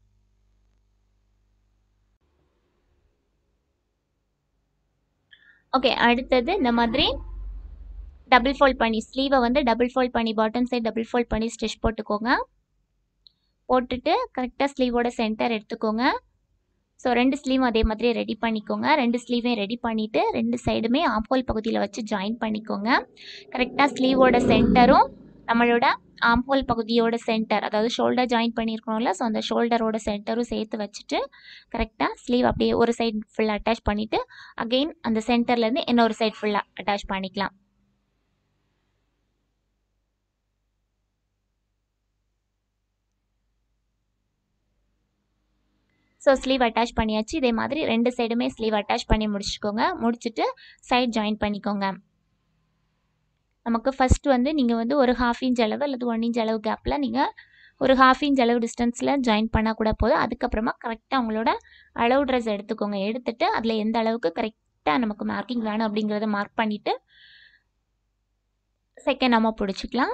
ஓகே அடுத்தது இந்த மாதிரி டபுள் ஃபோல்ட் பண்ணி ஸ்லீவை வந்து டபுள் ஃபோல்ட் பண்ணி பாட்டம் சைடு டபுள் ஃபோல்ட் பண்ணி ஸ்டிச் போட்டுக்கோங்க போட்டுட்டு கரெக்டாக ஸ்லீவோட சென்டர் எடுத்துக்கோங்க ஸோ ரெண்டு ஸ்லீவும் அதே மாதிரி ரெடி பண்ணிக்கோங்க ரெண்டு ஸ்லீவையும் ரெடி பண்ணிவிட்டு ரெண்டு சைடுமே ஆம்ஹோல் பகுதியில் வச்சு ஜாயின் பண்ணிக்கோங்க கரெக்டாக ஸ்லீவோட சென்டரும் நம்மளோட ஆம்ஹோல் பகுதியோட சென்டர் அதாவது ஷோல்டர் ஜாயின் பண்ணியிருக்கோம்ல ஸோ அந்த ஷோல்டரோட சென்டரும் சேர்த்து வச்சுட்டு கரெக்டாக ஸ்லீவ் அப்படியே ஒரு சைடு ஃபுல்லாக அட்டாச் பண்ணிவிட்டு அகெயின் அந்த சென்டர்லேருந்து இன்னொரு சைடு ஃபுல்லாக அட்டாச் பண்ணிக்கலாம் ஸோ ஸ்லீவ் அட்டாச் பண்ணியாச்சு இதே மாதிரி ரெண்டு சைடுமே ஸ்லீவ் அட்டாச் பண்ணி முடிச்சுக்கோங்க முடிச்சுட்டு சைட் ஜாயின் பண்ணிக்கோங்க நமக்கு ஃபஸ்ட் வந்து நீங்கள் வந்து ஒரு ஹாஃப் இன்ச் அளவு அல்லது ஒன் இன்ச் அளவு கேப்பில் நீங்கள் ஒரு ஹாஃப் இன்ச் அளவு டிஸ்டன்ஸில் ஜாயின் பண்ணால் கூட போதும் அதுக்கப்புறமா கரெக்டாக உங்களோட அளவு ட்ரெஸ் எடுத்துக்கோங்க எடுத்துட்டு அதில் எந்த அளவுக்கு கரெக்டாக நமக்கு மார்க்கிங் வேணும் அப்படிங்கிறத மார்க் பண்ணிவிட்டு செகண்ட் நம்ம பிடிச்சிக்கலாம்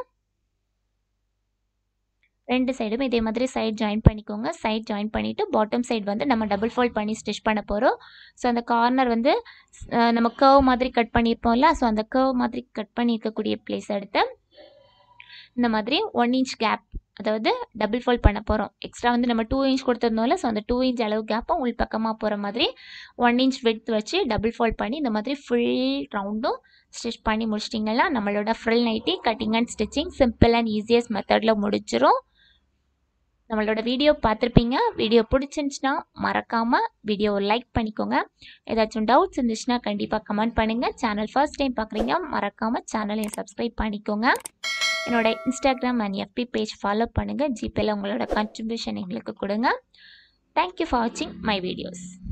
ரெண்டு சைடும் இதே மாதிரி சைட் ஜாயின் பண்ணிக்கோங்க சைட் ஜாயின் பண்ணிவிட்டு பாட்டம் சைடு வந்து நம்ம டபுள் ஃபோல்ட் பண்ணி ஸ்டிச் பண்ண போகிறோம் ஸோ அந்த கார்னர் வந்து அஹ், நம்ம கர்வ் மாதிரி கட் பண்ணியிருப்போம்ல ஸோ அந்த கர்வ் மாதிரி கட் பண்ணியிருக்கக்கூடிய பிளேஸ் எடுத்து இந்த மாதிரி ஒன் இன்ச் கேப் அதாவது டபுள் ஃபோல்ட் பண்ண போகிறோம் எக்ஸ்ட்ரா வந்து நம்ம டூ இன்ச் கொடுத்துருந்தோம்ல ஸோ அந்த டூ இன்ச் அளவு கேப்பை உள் பக்கமாக போகிற மாதிரி ஒன் இன்ச் விட்த் வச்சு டபுள் ஃபோல்ட் பண்ணி இந்த மாதிரி ஃபுல் ரவுண்டும் ஸ்டிச் பண்ணி முடிச்சிட்டிங்கன்னா நம்மளோட frill nighty cutting and stitching simple and easiest மெத்தடில் முடிச்சிரும் நம்மளோட வீடியோ பார்த்துருப்பீங்க வீடியோ பிடிச்சிருந்துச்சுன்னா மறக்காமல் வீடியோவை லைக் பண்ணிக்கோங்க ஏதாச்சும் டவுட்ஸ் இருந்துச்சுன்னா கண்டிப்பாக கமெண்ட் பண்ணுங்கள் சேனல் ஃபர்ஸ்ட் டைம் பார்க்குறீங்க மறக்காமல் சேனலையும் சப்ஸ்கிரைப் பண்ணிக்கோங்க என்னோட Instagram and FB page follow பண்ணுங்கள் ஜிபேல உங்களோட கான்ட்ரிபியூஷன் எங்களுக்கு கொடுங்க தேங்க்யூ ஃபார் வாட்சிங் மை வீடியோஸ்